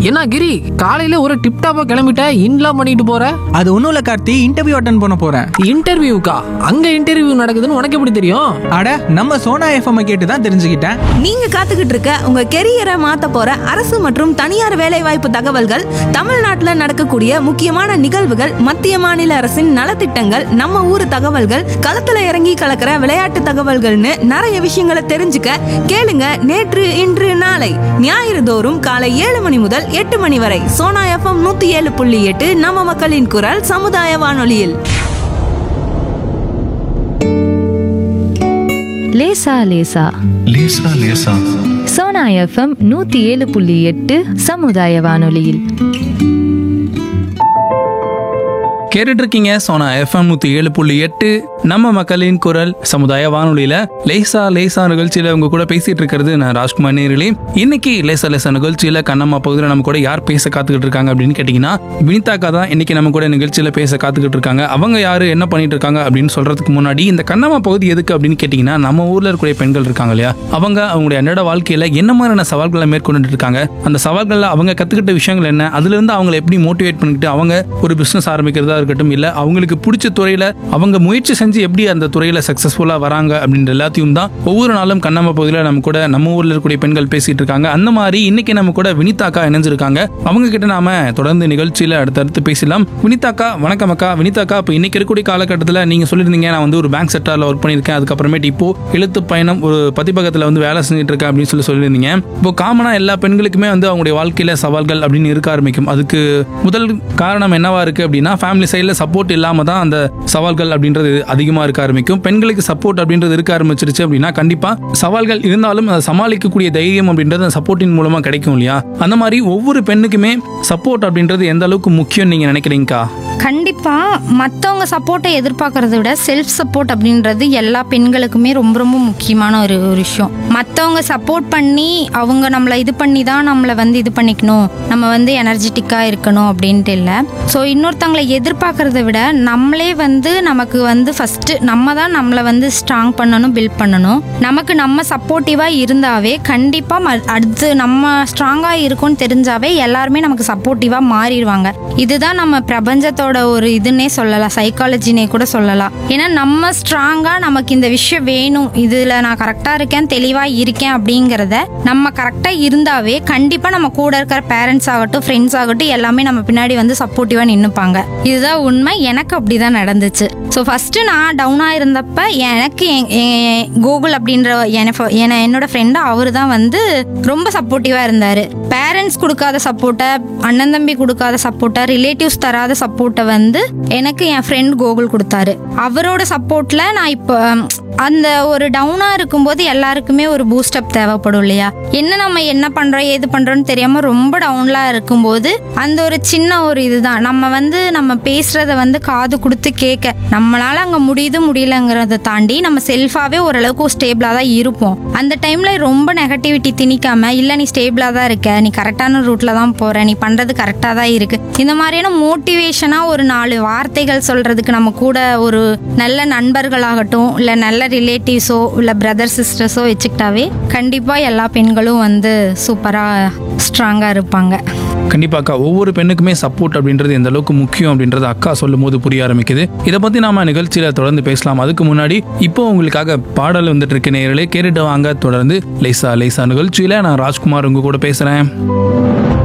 என்ன கிரி காலையில ஒரு டிப் டாப்பா கிளம்பிட்ட இன்லாம் பண்ணிட்டு போற அது ஒன்றும் இல்லை கார்த்தி இன்டர்வியூ அட்டன் பண்ண போகிறேன் இன்டர்வியூக்கா அங்க இன்டர்வியூ நடக்குதுன்னு உனக்கு எப்படி தெரியும் அட நம்ம சோனா எஃப்எம் கேட்டு தான் தெரிஞ்சுக்கிட்டேன் நீங்க காத்துக்கிட்டு இருக்க உங்க கெரியரை மாத்த போற அரசு மற்றும் தனியார் வேலைவாய்ப்பு தகவல்கள் தமிழ்நாட்டுல நடக்கக்கூடிய முக்கியமான நிகழ்வுகள் மத்திய மாநில அரசின் நலத்திட்டங்கள் நம்ம ஊர் தகவல்கள் களத்துல இறங்கி கலக்கிற விளையாட்டு தகவல்கள்னு நிறைய விஷயங்களை தெரிஞ்சுக்க கேளுங்க நேற்று இன்று நாளை ஞாயிறு தோறும் காலை ஏழு மணி முதல் எட்டு மணி வரை சோனா எஃப்எம் நூத்தி ஏழு புள்ளி எட்டு நம்ம மக்களின் குரல் சமுதாய வானொலியில் லேசா லேசா லேசா லேசா சோனா எஃப்எம் நூத்தி ஏழு புள்ளி எட்டு சமுதாய வானொலியில் கேட்டுட்டு இருக்கீங்க சோனா எஃப்எம் நூத்தி ஏழு புள்ளி எட்டு நம்ம மக்களின் குரல் சமுதாய வானொலியில லேசா லேசா நிகழ்ச்சியில உங்க கூட பேசிட்டு இருக்கிறது நான் ராஜ்குமார் நேர்களே இன்னைக்கு லேசா லேசா நிகழ்ச்சியில கண்ணம்மா பகுதியில் நம்ம கூட யார் பேச காத்துக்கிட்டு இருக்காங்க அப்படின்னு கேட்டீங்கன்னா வினிதாக்கா தான் இன்னைக்கு நம்ம கூட நிகழ்ச்சியில பேச காத்துக்கிட்டு இருக்காங்க அவங்க யாரு என்ன பண்ணிட்டு இருக்காங்க அப்படின்னு சொல்றதுக்கு முன்னாடி இந்த கண்ணம்மா பகுதி எதுக்கு அப்படின்னு கேட்டீங்கன்னா நம்ம ஊர்ல இருக்கக்கூடிய பெண்கள் இருக்காங்க இல்லையா அவங்க அவங்களுடைய அன்றாட வாழ்க்கையில என்ன மாதிரியான சவால்களை மேற்கொண்டு இருக்காங்க அந்த சவால்கள்ல அவங்க கத்துக்கிட்ட விஷயங்கள் என்ன அதுல இருந்து அவங்களை எப்படி மோட்டிவேட் பண்ணிட்டு அவங்க ஒரு பிசினஸ் ஆரம்பிக்கிறதா இருக்கட்டும் இல்ல அவங்களுக்கு பிடிச்ச துறையில அவங்க முயற்சி செஞ்சு எப்படி அந்த துறையில சக்சஸ்ஃபுல்லா வராங்க அப்படின்ற எல்லாத்தையும் தான் ஒவ்வொரு நாளும் கண்ணம்மா பகுதியில நம்ம கூட நம்ம ஊர்ல இருக்கக்கூடிய பெண்கள் பேசிட்டு இருக்காங்க அந்த மாதிரி இன்னைக்கு நம்ம கூட வினிதாக்கா இணைஞ்சிருக்காங்க அவங்க கிட்ட நாம தொடர்ந்து நிகழ்ச்சியில அடுத்தடுத்து பேசலாம் வினிதாக்கா வணக்கம் அக்கா வினிதாக்கா இப்போ இன்னைக்கு இருக்கக்கூடிய காலகட்டத்தில் நீங்க சொல்லியிருந்தீங்க நான் வந்து ஒரு பேங்க் செக்டர்ல ஒர்க் பண்ணியிருக்கேன் அதுக்கப்புறமேட்டு இப்போ எழுத்து பயணம் ஒரு பதிப்பகத்தில் வந்து வேலை செஞ்சுட்டு இருக்கேன் அப்படின்னு சொல்லி சொல்லியிருந்தீங்க இப்போ காமனா எல்லா பெண்களுக்குமே வந்து அவங்களுடைய வாழ்க்கையில சவால்கள் அப்படின்னு இருக்க ஆரம்பிக்கும் அதுக்கு முதல் காரணம் என்னவா இருக்கு அப்படின்னா ஃபேமிலி சைடில் சப்போர்ட் இல்லாம தான் அந்த சவால்கள் அப்படின்றது அதிகமா இருக்க ஆரம்பிக்கும் பெண்களுக்கு சப்போர்ட் அப்படின்றது இருக்க ஆரம்பிச்சிருச்சு அப்படின்னா கண்டிப்பா சவால்கள் இருந்தாலும் அதை சமாளிக்கக்கூடிய தைரியம் அப்படின்றது அந்த சப்போர்ட்டின் மூலமா கிடைக்கும் இல்லையா அந்த மாதிரி ஒவ்வொரு பெண்ணுக்குமே சப்போர்ட் அப்படின்றது எந்த அளவுக்கு முக்கியம் நீங்க நினைக்கிறீங்கக்கா கண்டிப்பா மற்றவங்க சப்போர்ட்டை எதிர்பார்க்கறத விட செல்ஃப் சப்போர்ட் அப்படின்றது எல்லா பெண்களுக்குமே ரொம்ப ரொம்ப முக்கியமான ஒரு ஒரு விஷயம் மற்றவங்க சப்போர்ட் பண்ணி அவங்க நம்மளை இது பண்ணி தான் நம்மளை வந்து இது பண்ணிக்கணும் நம்ம வந்து எனர்ஜெட்டிக்காக இருக்கணும் அப்படின்ட்டு இல்லை ஸோ இன்னொருத்தவங்களை எதிர்பார்க்கறத விட நம்மளே வந்து நமக்கு வந்து ஃபஸ்ட்டு நம்ம தான் நம்மளை வந்து ஸ்ட்ராங் பண்ணணும் பில்ட் பண்ணணும் நமக்கு நம்ம சப்போர்ட்டிவாக இருந்தாவே கண்டிப்பாக அடுத்து நம்ம ஸ்ட்ராங்காக இருக்கோம்னு தெரிஞ்சாவே எல்லாருமே நமக்கு சப்போர்ட்டிவாக மாறிடுவாங்க இதுதான் நம்ம பிரபஞ்சத்தோட ஒரு இதுன்னே சொல்லலாம் சைக்காலஜினே கூட சொல்லலாம் ஏன்னா நம்ம ஸ்ட்ராங்காக நமக்கு இந்த விஷயம் வேணும் இதில் நான் கரெக்டாக இருக்கேன் தெளிவாக இருக்கேன் அப்படிங்கிறத நம்ம கரெக்டாக இருந்தாவே கண்டிப்பாக நம்ம கூட இருக்கிற பேரண்ட்ஸ் ஆகட்டும் ஃப்ரெண்ட்ஸ் ஆகட்டும் எல்லாமே நம்ம பின்னாடி வந்து சப்போர்ட்டிவாக நின்றுப்பாங்க இதுதான் உண்மை எனக்கு அப்படி தான் நடந்துச்சு ஸோ ஃபஸ்ட்டு நான் டவுனாக இருந்தப்ப எனக்கு என்- என் கோகுல் அப்படின்ற என- என- என்னோட ஃப்ரெண்டு அவர் தான் வந்து ரொம்ப சப்போர்ட்டிவாக இருந்தார் பேரண்ட்ஸ் கொடுக்காத சப்போர்ட்டை அண்ணன் தம்பி கொடுக்காத சப்போர்ட்டை ரிலேட்டிவ்ஸ் தராத சப்போர்ட்டை வந்து எனக்கு என் ஃப்ரெண்ட் கோகுல் கொடுத்தாரு அவரோட சப்போர்ட்டில் நான் இப்போ அந்த ஒரு டவுனாக இருக்கும்போது எல்லாருக்குமே ஒரு பூஸ்டப் தேவைப்படும் இல்லையா என்ன நம்ம என்ன பண்ணுறோம் ஏது பண்ணுறோன்னு தெரியாமல் ரொம்ப டவுன்லாம் இருக்கும்போது அந்த ஒரு சின்ன ஒரு இதுதான் நம்ம வந்து நம்ம பேசுகிறத வந்து காது கொடுத்து கேட்க நம்மளால அங்கே முடியுது முடியலங்கிறத தாண்டி நம்ம செல்ஃபாகவே ஓரளவுக்கு ஸ்டேபிளாக தான் இருப்போம் அந்த டைமில் ரொம்ப நெகட்டிவிட்டி திணிக்காம இல்லை நீ ஸ்டேபிளாக தான் இருக்க நீ கரெக்டான ரூட்டில் தான் போகிற நீ பண்ணுறது கரெக்டாக தான் இருக்கு இந்த மாதிரியான மோட்டிவேஷனாக ஒரு நாலு வார்த்தைகள் சொல்கிறதுக்கு நம்ம கூட ஒரு நல்ல நண்பர்களாகட்டும் இல்லை நல்ல ரிலேட்டிவ்ஸோ இல்லை பிரதர் சிஸ்டர்ஸோ வச்சுக்கிட்டாவே கண்டிப்பாக எல்லா பெண்களும் வந்து சூப்பராக ஸ்ட்ராங்காக இருப்பாங்க கண்டிப்பாக்கா ஒவ்வொரு பெண்ணுக்குமே சப்போர்ட் அப்படின்றது எந்த அளவுக்கு முக்கியம் அப்படின்றது அக்கா சொல்லும் போது புரிய ஆரம்பிக்குது இதை பத்தி நாம நிகழ்ச்சியில தொடர்ந்து பேசலாம் அதுக்கு முன்னாடி இப்போ உங்களுக்காக பாடல் வந்துட்டு இருக்க நேயர்களே கேட்டுட்டு வாங்க தொடர்ந்து லைசா லைசா நிகழ்ச்சியில நான் ராஜ்குமார் உங்க கூட பேசுறேன்